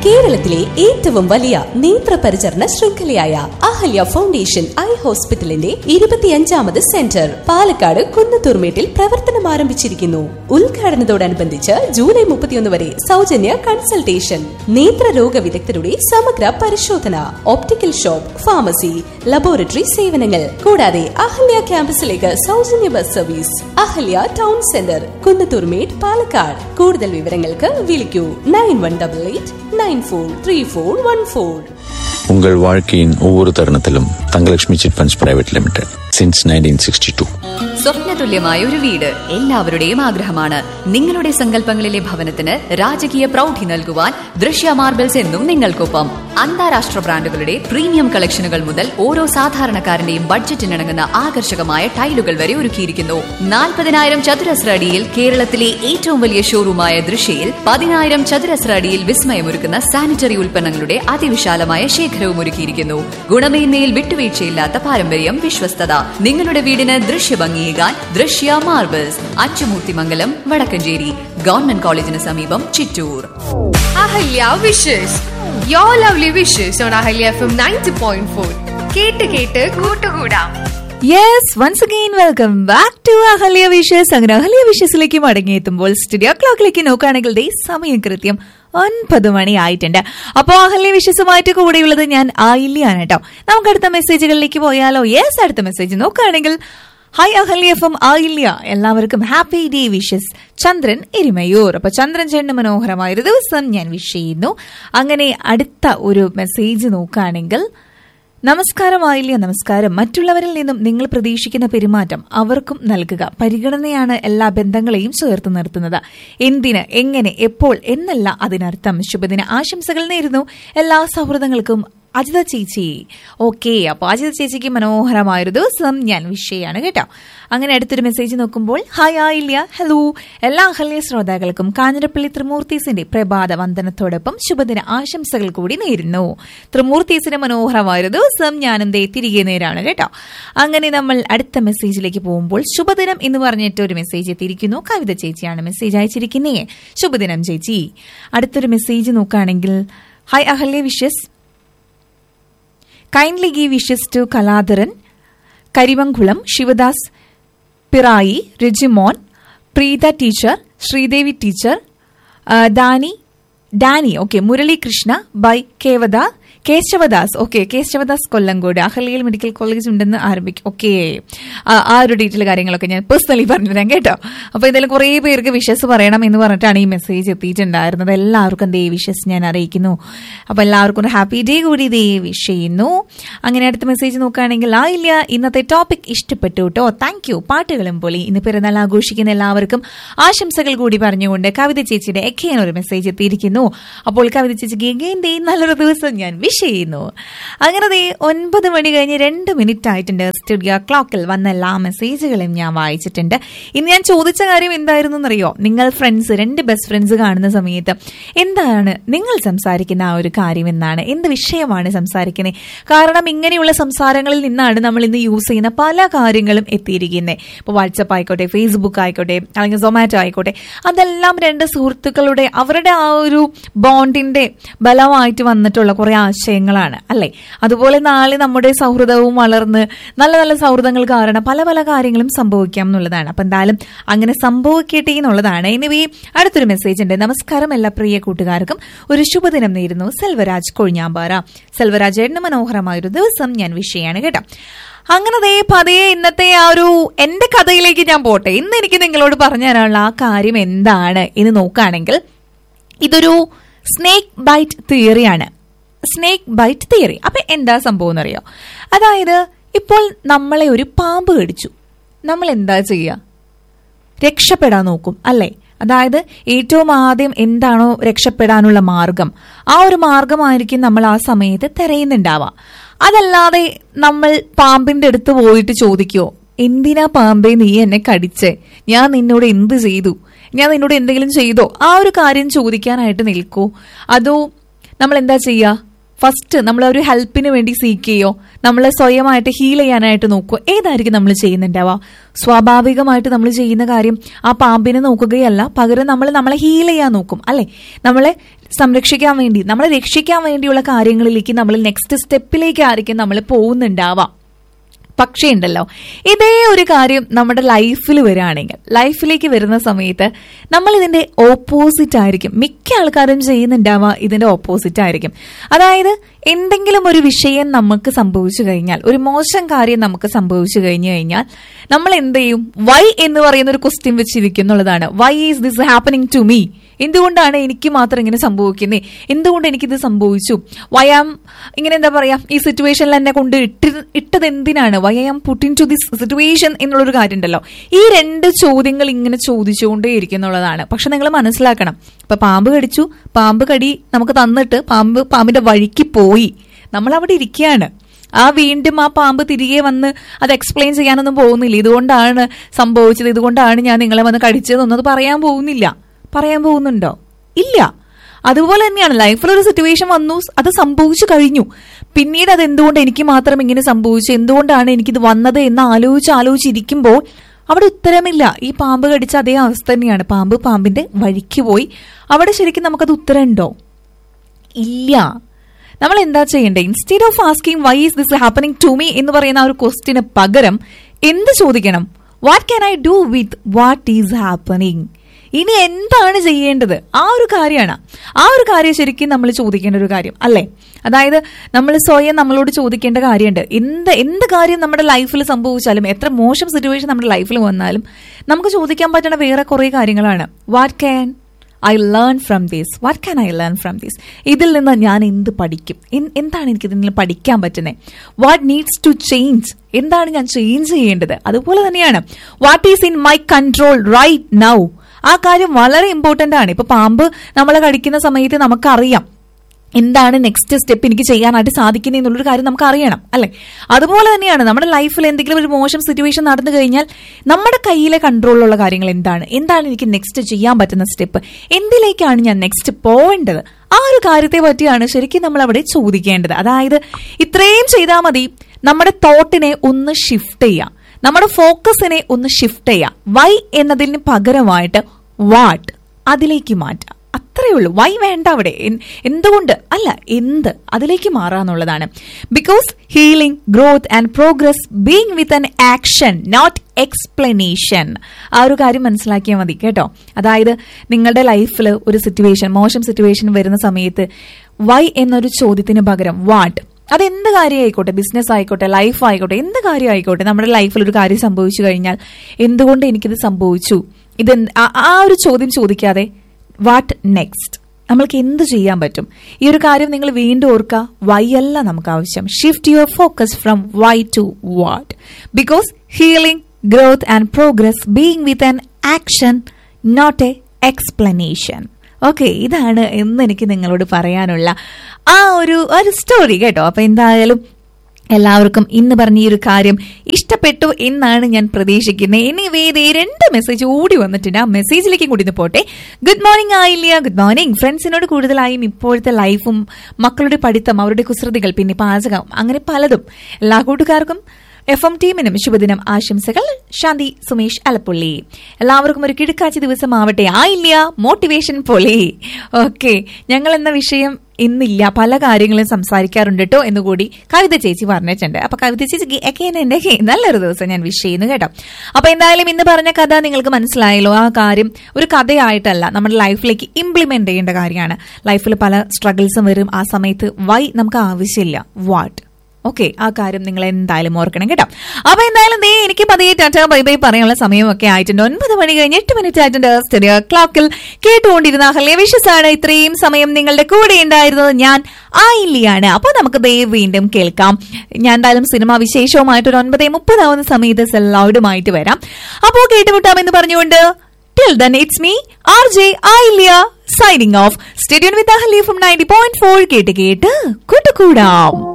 കേരളത്തിലെ ഏറ്റവും വലിയ നേത്ര പരിചരണ ശൃംഖലയായ അഹല്യ ഫൗണ്ടേഷൻ ഐ ഹോസ്പിറ്റലിന്റെ ഇരുപത്തിയഞ്ചാമത് സെന്റർ പാലക്കാട് കുന്നത്തൂർമേട്ടിൽ പ്രവർത്തനം ആരംഭിച്ചിരിക്കുന്നു ഉദ്ഘാടനത്തോടനുബന്ധിച്ച് ജൂലൈ മുപ്പത്തിയൊന്ന് വരെ സൗജന്യ കൺസൾട്ടേഷൻ നേത്രരോഗ വിദഗ്ധരുടെ സമഗ്ര പരിശോധന ഓപ്റ്റിക്കൽ ഷോപ്പ് ഫാർമസി ലബോറട്ടറി സേവനങ്ങൾ കൂടാതെ അഹല്യ ക്യാമ്പസിലേക്ക് സൗജന്യ bus service Ahalya town centre Kunnathurmedu Palakkad കൂടുതൽ വിവരങ്ങൾക്ക് വിളിക്കൂ nine one double eight nine four three four one four உங்கள் வாழ்க்கையின் ஒவ்வொரு தருணத்திலும் Thangalakshmi chit funds private limited since nineteen sixty two സ്വപ്നതുല്യമായ ഒരു വീട് എല്ലാവരുടെയും ആഗ്രഹമാണ് നിങ്ങളുടെ സങ്കല്പങ്ങളിലെ ഭവനത്തിന് രാജകീയ പ്രൗഢി നൽകുവാൻ ദൃശ്യ മാർബിൾസ് എന്നും നിങ്ങൾക്കൊപ്പം അന്താരാഷ്ട്ര ബ്രാൻഡുകളുടെ പ്രീമിയം കളക്ഷനുകൾ മുതൽ ഓരോ സാധാരണക്കാരന്റെയും ബഡ്ജറ്റിനിണങ്ങുന്ന ആകർഷകമായ ടൈലുകൾ വരെ ഒരുക്കിയിരിക്കുന്നു നാൽപ്പതിനായിരം ചതുരശ്ര അടിയിൽ കേരളത്തിലെ ഏറ്റവും വലിയ ഷോറൂമായ ദൃശ്യയിൽ പതിനായിരം ചതുരശ്ര അടിയിൽ വിസ്മയമൊരുക്കുന്ന സാനിറ്ററി ഉൽപ്പന്നങ്ങളുടെ അതിവിശാലമായ ശേഖരവും ഒരുക്കിയിരിക്കുന്നു ഗുണമേന്മയിൽ വിട്ടുവീഴ്ചയില്ലാത്ത പാരമ്പര്യം വിശ്വസ്തത നിങ്ങളുടെ വീടിന് ദൃശ്യഭംഗിയേകാൻ ദൃശ്യ മാർബിൾസ് അച്ചുമൂർത്തിമംഗലം വടക്കഞ്ചേരി ഗവൺമെന്റ് കോളേജിന് സമീപം Chittur Ahalya wishes yo lovely wishes on Ahalya F M ninety point four കേട്ട് കേട്ട് കൂട്ടുകൂടാം yes once again welcome back to Ahalya wishes അങ്ങനെ അഹല്യ വിഷസിലേക്ക് മടങ്ങിയെത്തുമ്പോൾ സ്റ്റുഡിയോ ക്ലോക്കിലേക്ക് നോക്കുകയാണെങ്കിൽ ദേ സമയം കൃത്യം ഒൻപത് മണി ആയിട്ടുണ്ട് അപ്പോൾ അഹല്യ വിഷസുമായിട്ട് കൂടെയുള്ളത് ഞാൻ ആയില്യാണ് കേട്ടോ നമുക്ക് അടുത്ത മെസ്സേജുകളിലേക്ക് പോയാലോ യെസ് അടുത്ത മെസ്സേജ് നോക്കുകയാണെങ്കിൽ hi Ahalya F M Aayilya എല്ലാവർക്കും happy day wishes Chandran Erimayur അപ്പൊ ചന്ദ്രൻ ചേട്ടന് മനോഹരമായ ഒരു ദിവസം ഞാൻ വിഷ് ചെയ്യുന്നു അങ്ങനെ അടുത്ത ഒരു മെസ്സേജ് നോക്കുകയാണെങ്കിൽ നമസ്കാരമായില്ല നമസ്കാരം മറ്റുള്ളവരിൽ നിന്നും നിങ്ങൾ പ്രതീക്ഷിക്കുന്ന പെരുമാറ്റം അവർക്കും നൽകുക പരിഗണനയാണ് എല്ലാ ബന്ധങ്ങളെയും ചേർത്ത് നിർത്തുന്നത് എന്തിന് എങ്ങനെ എപ്പോൾ എന്നല്ല അതിനർത്ഥം ശുഭദിന ആശംസകൾ നേരുന്നു എല്ലാ സൗഹൃദങ്ങൾക്കും അജിത ചേച്ചി ഓക്കെ അപ്പോൾ അജിത ചേച്ചിക്ക് മനോഹരമായൊരു ദിവസം ഞാൻ വിഷ് ചെയ്യാണ് കേട്ടോ അങ്ങനെ അടുത്തൊരു മെസ്സേജ് നോക്കുമ്പോൾ ഹായ് ആയില്ല ഹലോ എല്ലാ അഹല്യ ശ്രോതാക്കൾക്കും കാഞ്ഞിരപ്പള്ളി ത്രിമൂർത്തീസിന്റെ പ്രഭാത വന്ദനത്തോടൊപ്പം ശുഭദിന ആശംസകൾ കൂടി നേരുന്നു ത്രിമൂർത്തീസിന് മനോഹരമായൊരു ദിവസം ഞാനും ദേ തിരികെ നേരാണ് കേട്ടോ അങ്ങനെ നമ്മൾ അടുത്ത മെസ്സേജിലേക്ക് പോകുമ്പോൾ ശുഭദിനം എന്ന് പറഞ്ഞിട്ട് ഒരു മെസ്സേജ് എത്തിയിരിക്കുന്നു കവിത ചേച്ചിയാണ് മെസ്സേജ് അയച്ചിരിക്കുന്നേ ശുഭദിനം ചേച്ചി അടുത്തൊരു മെസ്സേജ് നോക്കുകയാണെങ്കിൽ hi Ahalya wishes kindly give wishes to Kaladharan Karivamkulam Sivadas Pirayi Rijimon Preetha teacher Sreedevi teacher ആ, ദാനി ഡാനി ഓക്കെ മുരളീകൃഷ്ണ ബൈ കേവദ കേശവദാസ് ഓക്കെ കേശവദാസ് കൊല്ലങ്കോട് അഹല്യയിൽ മെഡിക്കൽ കോളേജ് ഉണ്ടെന്ന് ആരംഭിക്കും ഓക്കെ ആ ഒരു ഡീറ്റെയിൽ കാര്യങ്ങളൊക്കെ ഞാൻ പേഴ്സണലി പറഞ്ഞുതരാം കേട്ടോ അപ്പോൾ എന്തായാലും കുറേ പേർക്ക് വിഷസ് പറയണം എന്ന് പറഞ്ഞിട്ടാണ് ഈ മെസ്സേജ് എത്തിയിട്ടുണ്ടായിരുന്നത് എല്ലാവർക്കും ദേ വിഷസ് ഞാൻ അറിയിക്കുന്നു അപ്പോൾ എല്ലാവർക്കും ഒരു ഹാപ്പി ഡേ കൂടി ദേ വിഷ് ചെയ്യുന്നു അങ്ങനെ അടുത്ത മെസ്സേജ് നോക്കുകയാണെങ്കിൽ ആ ഇല്ല ഇന്നത്തെ ടോപ്പിക് ഇഷ്ടപ്പെട്ടു കേട്ടോ താങ്ക് യു പാട്ടുകളും പൊളി ഇന്ന് പിറന്നാൾ ആഘോഷിക്കുന്ന എല്ലാവർക്കും ആശംസകൾ കൂടി പറഞ്ഞുകൊണ്ട് കവിത ചേച്ചിയുടെ എക്കെയാണ് ഒരു മെസ്സേജ് എത്തിയിരിക്കുന്നു അപ്പോൾ കവിത ചേച്ചിക്ക് എഗെയിൻ ദേ നല്ലൊരു ദിവസം ഞാൻ വിഷ് ചെയ്യുന്നു അങ്ങനെ ദേ ഒൻപത് മണി കഴിഞ്ഞ് രണ്ട് മിനിറ്റ് ആയിട്ടുണ്ട് സ്റ്റുഡിയോ ക്ലോക്കിൽ വന്ന എല്ലാ മെസ്സേജുകളും ഞാൻ വായിച്ചിട്ടുണ്ട് ഇന്ന് ഞാൻ ചോദിച്ച കാര്യം എന്തായിരുന്നു എന്നറിയോ നിങ്ങൾ ഫ്രണ്ട്സ് രണ്ട് ബെസ്റ്റ് ഫ്രണ്ട്സ് കാണുന്ന സമയത്ത് എന്താണ് നിങ്ങൾ സംസാരിക്കുന്ന ആ ഒരു കാര്യം എന്നാണ് എന്ത് വിഷയമാണ് സംസാരിക്കുന്നത് കാരണം ഇങ്ങനെയുള്ള സംസാരങ്ങളിൽ നിന്നാണ് നമ്മൾ ഇന്ന് യൂസ് ചെയ്യുന്ന പല കാര്യങ്ങളും എത്തിയിരിക്കുന്നത് ഇപ്പോൾ വാട്സപ്പ് ആയിക്കോട്ടെ ഫേസ്ബുക്ക് ആയിക്കോട്ടെ അല്ലെങ്കിൽ സൊമാറ്റോ ആയിക്കോട്ടെ അതെല്ലാം രണ്ട് സുഹൃത്തുക്കളുടെ അവരുടെ ആ ഒരു ബോണ്ടിന്റെ ബലമായിട്ട് വന്നിട്ടുള്ള കുറെ ആശയങ്ങളാണ് അല്ലെ അതുപോലെ നാളെ നമ്മുടെ സൗഹൃദവും വളർന്ന് നല്ല നല്ല സൗഹൃദങ്ങൾ കാരണം പല പല കാര്യങ്ങളും സംഭവിക്കാം എന്നുള്ളതാണ് അപ്പൊ എന്തായാലും അങ്ങനെ സംഭവിക്കട്ടെ എന്നുള്ളതാണ് എനിവേ അടുത്തൊരു മെസ്സേജ് ഉണ്ട് നമസ്കാരം എല്ലാ പ്രിയ കൂട്ടുകാർക്കും ഒരു ശുഭദിനം നേരുന്നു സെൽവരാജ് കൊഴിഞ്ഞാമ്പാറ സെൽവരാജ് ഏട്ടന് മനോഹരമായ ഒരു ദിവസം ഞാൻ വിഷ് ചെയ്യാണ് കേട്ടോ അങ്ങനെ ദേ പതിയെ ഇന്നത്തെ ആ ഒരു എന്റെ കഥയിലേക്ക് ഞാൻ പോട്ടെ ഇന്ന് എനിക്ക് നിങ്ങളോട് പറഞ്ഞു തരാനുള്ള ആ കാര്യം എന്താണ് എന്ന് നോക്കുകയാണെങ്കിൽ ഇതൊരു സ്നേക്ക് ബൈറ്റ് തിയറിയാണ് സ്നേക്ക് ബൈറ്റ് തിയറി അപ്പൊ എന്താ സംഭവം എന്നറിയോ അതായത് ഇപ്പോൾ നമ്മളെ ഒരു പാമ്പ് കടിച്ചു നമ്മൾ എന്താ ചെയ്യുക രക്ഷപ്പെടാൻ നോക്കും അല്ലേ അതായത് ഏറ്റവും ആദ്യം എന്താണോ രക്ഷപ്പെടാനുള്ള മാർഗം ആ ഒരു മാർഗമായിരിക്കും നമ്മൾ ആ സമയത്ത് തിരയുന്നുണ്ടാവുക അതല്ലാതെ നമ്മൾ പാമ്പിന്റെ അടുത്ത് പോയിട്ട് ചോദിക്കുവോ എന്തിനാ പാമ്പേ നീ എന്നെ കടിച്ചേ ഞാൻ നിന്നോട് എന്ത് ചെയ്തു ഞാൻ നിന്നോട് എന്തെങ്കിലും ചെയ്തോ ആ ഒരു കാര്യം ചോദിക്കാനായിട്ട് നിൽക്കൂ അതോ നമ്മൾ എന്താ ചെയ്യുക ഫസ്റ്റ് നമ്മൾ ഒരു ഹെൽപ്പിന് വേണ്ടി സീക്ക് ചെയ്യോ നമ്മൾ സ്വയമായിട്ട് ഹീൽ ചെയ്യാനായിട്ട് നോക്കുമോ ഏതായിരിക്കും നമ്മൾ ചെയ്യുന്നുണ്ടാവുക സ്വാഭാവികമായിട്ട് നമ്മൾ ചെയ്യുന്ന കാര്യം ആ പാമ്പിനെ നോക്കുകയല്ല പകരം നമ്മൾ നമ്മളെ ഹീൽ ചെയ്യാൻ നോക്കും അല്ലെ നമ്മളെ സംരക്ഷിക്കാൻ വേണ്ടി നമ്മളെ രക്ഷിക്കാൻ വേണ്ടിയുള്ള കാര്യങ്ങളിലേക്ക് നമ്മൾ നെക്സ്റ്റ് സ്റ്റെപ്പിലേക്കായിരിക്കും നമ്മൾ പോകുന്നുണ്ടാവാം പക്ഷേ ഉണ്ടല്ലോ ഇതേ ഒരു കാര്യം നമ്മുടെ ലൈഫിൽ വരികയാണെങ്കിൽ ലൈഫിലേക്ക് വരുന്ന സമയത്ത് നമ്മൾ ഇതിന്റെ ഓപ്പോസിറ്റ് ആയിരിക്കും മിക്ക ആൾക്കാരും ചെയ്യുന്നുണ്ടാവുക ഇതിന്റെ ഓപ്പോസിറ്റ് ആയിരിക്കും അതായത് എന്തെങ്കിലും ഒരു വിഷയം നമുക്ക് സംഭവിച്ചു കഴിഞ്ഞാൽ ഒരു മോശം കാര്യം നമുക്ക് സംഭവിച്ചു കഴിഞ്ഞു കഴിഞ്ഞാൽ നമ്മൾ എന്ത് ചെയ്യും വൈ എന്ന് പറയുന്ന ഒരു ക്വസ്റ്റ്യൻ വെച്ചിരിക്കും എന്നുള്ളതാണ് why is this happening to me എന്തുകൊണ്ടാണ് എനിക്ക് മാത്രം ഇങ്ങനെ സംഭവിക്കുന്നത് എന്തുകൊണ്ട് എനിക്കിത് സംഭവിച്ചു വൈ ആം ഇങ്ങനെ എന്താ പറയാ ഈ സിറ്റുവേഷനിൽ എന്നെ കൊണ്ട് ഇട്ടി ഇട്ടത് എന്തിനാണ് why am put in to this situation എന്നുള്ളൊരു കാര്യം ഉണ്ടല്ലോ ഈ രണ്ട് ചോദ്യങ്ങൾ ഇങ്ങനെ ചോദിച്ചുകൊണ്ടേയിരിക്കും എന്നുള്ളതാണ് പക്ഷെ നിങ്ങൾ മനസ്സിലാക്കണം ഇപ്പൊ പാമ്പ് കടിച്ചു പാമ്പ് കടി നമുക്ക് തന്നിട്ട് പാമ്പ് പാമ്പിന്റെ വഴിക്ക് പോയി നമ്മൾ അവിടെ ഇരിക്കുകയാണ് ആ വീണ്ടും ആ പാമ്പ് തിരികെ വന്ന് അത് എക്സ്പ്ലെയിൻ ചെയ്യാനൊന്നും പോകുന്നില്ല ഇതുകൊണ്ടാണ് സംഭവിച്ചത് ഇതുകൊണ്ടാണ് ഞാൻ നിങ്ങളെ വന്ന് കടിച്ചതെന്നൊന്നും അത് പറയാൻ പോകുന്നില്ല പറയാൻ പോകുന്നുണ്ടോ ഇല്ല അതുപോലെ തന്നെയാണ് ലൈഫിൽ ഒരു സിറ്റുവേഷൻ വന്നു അത് സംഭവിച്ചു കഴിഞ്ഞു പിന്നീട് അത് എന്തുകൊണ്ട് എനിക്ക് മാത്രം ഇങ്ങനെ സംഭവിച്ചു എന്തുകൊണ്ടാണ് എനിക്കിത് വന്നത് എന്ന് ആലോചിച്ച് ആലോചിച്ചിരിക്കുമ്പോൾ അവിടെ ഉത്തരമില്ല ഈ പാമ്പ് കടിച്ച അതേ അവസ്ഥ തന്നെയാണ് പാമ്പ് പാമ്പിന്റെ വഴിക്ക് പോയി അവിടെ ശരിക്കും നമുക്കത് ഉത്തരമുണ്ടോ ഇല്ല നമ്മൾ എന്താ ചെയ്യേണ്ടത് instead of asking why is this happening to me എന്ന് പറയുന്ന ആ ഒരു ക്വസ്റ്റിന് പകരം എന്ത് ചോദിക്കണം what can I do with what is happening ഇനി എന്താണ് ചെയ്യേണ്ടത് ആ ഒരു കാര്യമാണ് ആ ഒരു കാര്യം ശരിക്കും നമ്മൾ ചോദിക്കേണ്ട ഒരു കാര്യം അല്ലേ അതായത് നമ്മൾ സ്വയം നമ്മളോട് ചോദിക്കേണ്ട കാര്യമുണ്ട് എന്ത് എന്ത് കാര്യം നമ്മുടെ ലൈഫിൽ സംഭവിച്ചാലും എത്ര മോശം സിറ്റുവേഷൻ നമ്മുടെ ലൈഫിൽ വന്നാലും നമുക്ക് ചോദിക്കാൻ പറ്റുന്ന വേറെ കുറേ കാര്യങ്ങളാണ് what can I learn from this what can I learn from this ഇതിൽ നിന്ന് ഞാൻ എന്ത് പഠിക്കും എൻ- എന്താണ് എനിക്ക് ഇതിൽ നിന്ന് പഠിക്കാൻ പറ്റുന്നത് വാട്ട് നീഡ്സ് ടു ചേഞ്ച് എന്താണ് ഞാൻ ചേഞ്ച് ചെയ്യേണ്ടത് അതുപോലെ തന്നെയാണ് what is in my control right now ആ കാര്യം വളരെ ഇമ്പോർട്ടന്റ് ആണ് ഇപ്പൊ പാമ്പ് നമ്മളെ കടിക്കുന്ന സമയത്ത് നമുക്കറിയാം എന്താണ് നെക്സ്റ്റ് സ്റ്റെപ്പ് എനിക്ക് ചെയ്യാനായിട്ട് സാധിക്കുന്നത് എന്നുള്ളൊരു കാര്യം നമുക്ക് അറിയണം അല്ലെ അതുപോലെ തന്നെയാണ് നമ്മുടെ ലൈഫിൽ എന്തെങ്കിലും ഒരു മോശം സിറ്റുവേഷൻ നടന്നു കഴിഞ്ഞാൽ നമ്മുടെ കയ്യിലെ കൺട്രോളിലുള്ള കാര്യങ്ങൾ എന്താണ് എന്താണ് എനിക്ക് നെക്സ്റ്റ് ചെയ്യാൻ പറ്റുന്ന സ്റ്റെപ്പ് എന്തിലേക്കാണ് ഞാൻ നെക്സ്റ്റ് പോവേണ്ടത് ആ ഒരു കാര്യത്തെ പറ്റിയാണ് ശരിക്കും നമ്മൾ അവിടെ ചോദിക്കേണ്ടത് അതായത് ഇത്രയും ചെയ്താൽ മതി നമ്മുടെ തോട്ടിനെ ഒന്ന് ഷിഫ്റ്റ് ചെയ്യാം നമ്മുടെ ഫോക്കസിനെ ഒന്ന് ഷിഫ്റ്റ് ചെയ്യാം വൈ എന്നതിന് പകരമായിട്ട് വാട്ട് അതിലേക്ക് മാറ്റാം അത്രേ ഉള്ളൂ വൈ വേണ്ട അവിടെ എൻ- എന്തുകൊണ്ട് അല്ല എന്ത് അതിലേക്ക് മാറാന്നുള്ളതാണ് because healing growth and progress being with an action not explanation ആ ഒരു കാര്യം മനസ്സിലാക്കിയാൽ മതി കേട്ടോ അതായത് നിങ്ങളുടെ ലൈഫിൽ ഒരു സിറ്റുവേഷൻ മോശം സിറ്റുവേഷൻ വരുന്ന സമയത്ത് വൈ എന്നൊരു ചോദ്യത്തിന് പകരം വാട്ട് അതെന്ത് കാര്യം ആയിക്കോട്ടെ ബിസിനസ് ആയിക്കോട്ടെ ലൈഫ് ആയിക്കോട്ടെ എന്ത് കാര്യം ആയിക്കോട്ടെ നമ്മുടെ ലൈഫിൽ ഒരു കാര്യം സംഭവിച്ചു കഴിഞ്ഞാൽ എന്തുകൊണ്ട് എനിക്കിത് സംഭവിച്ചു ഇത് എന്ത്- ആ- ആ ഒരു ചോദ്യം ചോദിക്കാതെ വാട്ട് നെക്സ്റ്റ് നമ്മൾക്ക് എന്ത് ചെയ്യാൻ പറ്റും ഈ ഒരു കാര്യം നിങ്ങൾ വീണ്ടും ഓർക്കുക വൈ അല്ല നമുക്ക് ആവശ്യം shift your focus from why to what because healing growth and progress being with an action not a explanation okay ഇതാണ് എന്ന് എനിക്ക് നിങ്ങളോട് പറയാനുള്ള ആ ഒരു ഒരു സ്റ്റോറി കേട്ടോ അപ്പൊ എന്തായാലും എല്ലാവർക്കും ഇന്ന് പറഞ്ഞ ഈ ഒരു കാര്യം ഇഷ്ടപ്പെട്ടു എന്നാണ് ഞാൻ പ്രതീക്ഷിക്കുന്നത് ഇനി വേദേ രണ്ട് മെസ്സേജ് ഓടി വന്നിട്ടുണ്ട് ആ മെസ്സേജിലേക്ക് കൂടി ഒന്ന് പോട്ടെ ഗുഡ് മോർണിംഗ് ആയില്ല ഗുഡ് മോർണിംഗ് ഫ്രണ്ട്സിനോട് കൂടുതലായും ഇപ്പോഴത്തെ ലൈഫും മക്കളുടെ പഠിത്തം അവരുടെ കുസൃതികൾ പിന്നെ പാചകം അങ്ങനെ പലതും എല്ലാ കൂട്ടുകാർക്കും എഫ് എം ടീമിനും ശുഭദിനം ആശംസകൾ ശാന്തി സുമേഷ് അലപ്പുള്ളി എല്ലാവർക്കും ഒരു കിടക്കാച്ചി ദിവസമാവട്ടെ ആയില്ല മോട്ടിവേഷൻ പോലെ ഓക്കെ ഞങ്ങൾ എന്ന വിഷയം ഇന്നില്ല പല കാര്യങ്ങളും സംസാരിക്കാറുണ്ട് കേട്ടോ എന്നുകൂടി കവിത ചേച്ചി പറഞ്ഞിട്ടുണ്ട് അപ്പൊ കവിത ചേച്ചിക്ക് എക്കേനെ എന്റെ ഹേ നല്ലൊരു ദിവസം ഞാൻ വിഷ് ചെയ്യുന്നു കേട്ടോ അപ്പൊ എന്തായാലും ഇന്ന് പറഞ്ഞ കഥ നിങ്ങൾക്ക് മനസ്സിലായല്ലോ ആ കാര്യം ഒരു കഥയായിട്ടല്ല നമ്മുടെ ലൈഫിലേക്ക് ഇംപ്ലിമെന്റ് ചെയ്യേണ്ട കാര്യമാണ് ലൈഫിൽ പല സ്ട്രഗിൾസും വരും ആ സമയത്ത് വൈ നമുക്ക് ആവശ്യമില്ല വാട്ട് ഓക്കെ ആ കാര്യം നിങ്ങൾ എന്തായാലും ഓർക്കണം കേട്ടോ അപ്പൊ എന്തായാലും ദേ എനിക്ക് പതിയെ ടാറ്റ ബൈ ബൈ പറയാനുള്ള സമയമൊക്കെ ആയിട്ടുണ്ട് ഒൻപത് മണി കഴിഞ്ഞ് എട്ട് മിനിറ്റ് ആയിട്ടുണ്ട് സ്റ്റഡിയോ ക്ലോക്കിൽ കേട്ടുകൊണ്ടിരുന്ന ഹല്യ വിഷസാണ് ഇത്രയും സമയം നിങ്ങളുടെ കൂടെ ഉണ്ടായിരുന്നത് ഞാൻ ആയില്ലിയാണ് അപ്പൊ നമുക്ക് ദേ വീണ്ടും കേൾക്കാം ഞാൻ എന്തായാലും സിനിമ വിശേഷവുമായിട്ട് ഒരു ഒൻപതേ മുപ്പതാവുന്ന സമയത്ത് സെല്ലൗഡുമായിട്ട് വരാം അപ്പോ കേട്ടുമുട്ടാം എന്ന് പറഞ്ഞുകൊണ്ട് till then it's me R J Aayilya signing off stay tuned with Ahalya from ninety point four കേട്ട് കേട്ട് കൂട്ടുകൂടാം